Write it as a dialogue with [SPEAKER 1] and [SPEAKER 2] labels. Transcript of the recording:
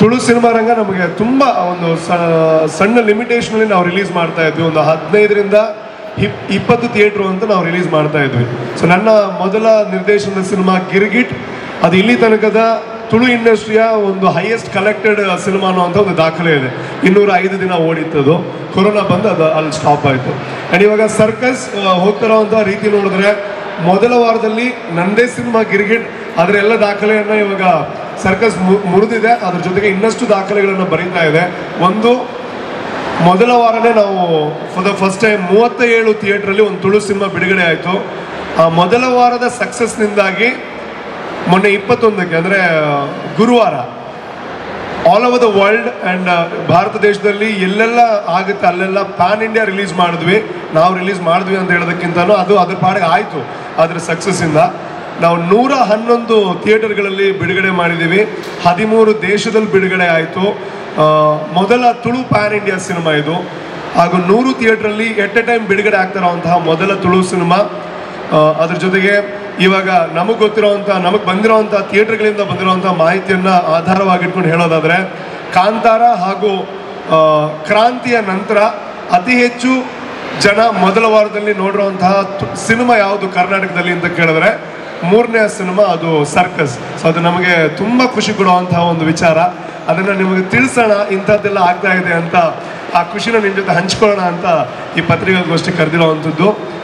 [SPEAKER 1] Tulu cinema ರಂಗ ನಮಗೆ ತುಂಬ ಒಂದು ಸ- ಸಣ್ಣ ಲಿಮಿಟೇಷನಲ್ಲಿ ನಾವು ರಿಲೀಸ್ ಮಾಡ್ತಾ ಇದ್ವಿ ಒಂದು ಹದಿನೈದರಿಂದ ಇಪ್ ಇಪ್ಪತ್ತು ಥಿಯೇಟ್ರು ಅಂತ ನಾವು ರಿಲೀಸ್ ಮಾಡ್ತಾ ಇದ್ವಿ ಸೊ ನನ್ನ ಮೊದಲ ನಿರ್ದೇಶನದ ಸಿನಿಮಾ ಗಿರ್ಗಿಟ್ ಅದು ಇಲ್ಲಿ ತನಕದ ತುಳು ಇಂಡಸ್ಟ್ರಿಯ ಒಂದು ಹೈಯೆಸ್ಟ್ ಕಲೆಕ್ಟೆಡ್ ಸಿನಿಮಾ ಅನ್ನುವಂಥ ಒಂದು ದಾಖಲೆ ಇದೆ ಇನ್ನೂರ ಐದು ದಿನ ಓಡಿತ್ತದು ಕೊರೋನಾ ಬಂದು ಅದು ಅಲ್ಲಿ ಸ್ಟಾಪ್ ಆಯಿತು ಆ್ಯಂಡ್ ಇವಾಗ ಸರ್ಕಸ್ ಹೋಗ್ತಿರೋವಂಥ ರೀತಿ ನೋಡಿದ್ರೆ ಮೊದಲ ವಾರದಲ್ಲಿ ನಂದೇ ಸಿನಿಮಾ ಗಿರ್ಗಿಟ್ ಅದರ ಎಲ್ಲ ದಾಖಲೆಯನ್ನು ಇವಾಗ ಸರ್ಕಸ್ ಮುರಿದಿದೆ ಅದ್ರ ಜೊತೆಗೆ ಇನ್ನಷ್ಟು ದಾಖಲೆಗಳನ್ನು ಬರೀತಾ ಇದೆ ಒಂದು ಮೊದಲ ವಾರನೇ ನಾವು ಫಾರ್ ದ ಫಸ್ಟ್ ಟೈಮ್ ಮೂವತ್ತ ಏಳು ಥಿಯೇಟ್ರಲ್ಲಿ ಒಂದು ತುಳು ಸಿನಿಮಾ ಬಿಡುಗಡೆ ಆಯಿತು ಆ ಮೊದಲ ವಾರದ ಸಕ್ಸಸ್ನಿಂದಾಗಿ ಮೊನ್ನೆ ಇಪ್ಪತ್ತೊಂದಕ್ಕೆ ಅಂದರೆ ಗುರುವಾರ all over the world and Bharat ದೇಶದಲ್ಲಿ ಎಲ್ಲೆಲ್ಲ ಆಗುತ್ತೆ ಅಲ್ಲೆಲ್ಲ ಪ್ಯಾನ್ ಇಂಡಿಯಾ ರಿಲೀಸ್ ಮಾಡಿದ್ವಿ ನಾವು ರಿಲೀಸ್ ಮಾಡಿದ್ವಿ ಅಂತ ಹೇಳೋದಕ್ಕಿಂತನೂ ಅದು ಅದ್ರ ಪಾಡಿಗೆ ಆಯಿತು ಅದರ ಸಕ್ಸಸ್ಸಿಂದ ನಾವು ನೂರ ಹನ್ನೊಂದು ಥಿಯೇಟರ್ಗಳಲ್ಲಿ ಬಿಡುಗಡೆ ಮಾಡಿದ್ದೀವಿ ಹದಿಮೂರು ದೇಶದಲ್ಲಿ ಬಿಡುಗಡೆ ಆಯಿತು ಮೊದಲ ತುಳು ಪ್ಯಾನ್ ಇಂಡಿಯಾ ಸಿನಿಮಾ ಇದು ಹಾಗೂ ನೂರು ಥಿಯೇಟ್ರಲ್ಲಿ ಎಟ್ ಎ ಟೈಮ್ ಬಿಡುಗಡೆ ಆಗ್ತಾ ಇರೋವಂತಹ ಮೊದಲ ತುಳು ಸಿನಿಮಾ ಆ, ಅದ್ರ ಜೊತೆಗೆ ಇವಾಗ ನಮಗೆ ಗೊತ್ತಿರೋವಂಥ ನಮಗೆ ಬಂದಿರೋವಂಥ ಥಿಯೇಟರ್ಗಳಿಂದ ಬಂದಿರೋವಂಥ ಮಾಹಿತಿಯನ್ನು ಆಧಾರವಾಗಿಟ್ಕೊಂಡು ಹೇಳೋದಾದರೆ ಕಾಂತಾರ ಹಾಗೂ ಆ, ಕ್ರಾಂತಿಯ ನಂತರ ಅತಿ ಹೆಚ್ಚು ಜನ ಮೊದಲ ವಾರದಲ್ಲಿ ನೋಡಿರುವಂತಹ ತು- ಸಿನಿಮಾ ಯಾವುದು ಕರ್ನಾಟಕದಲ್ಲಿ ಅಂತ ಕೇಳಿದ್ರೆ ಮೂರನೇ ಸಿನಿಮಾ ಅದು ಸರ್ಕಸ್ ಸೊ ಅದು ನಮಗೆ ತುಂಬ ಖುಷಿ ಕೊಡುವಂತಹ ಒಂದು ವಿಚಾರ ಅದನ್ನು ನಿಮಗೆ ತಿಳಿಸೋಣ ಇಂಥದ್ದೆಲ್ಲ ಆಗ್ತಾ ಇದೆ ಅಂತ ಆ ಖುಷಿನ ನಿಮ್ಮ ಜೊತೆ ಹಂಚ್ಕೊಳ್ಳೋಣ ಅಂತ ಈ ಪತ್ರಿಕಾಗೋಷ್ಠಿ ಕರೆದಿರೋವಂಥದ್ದು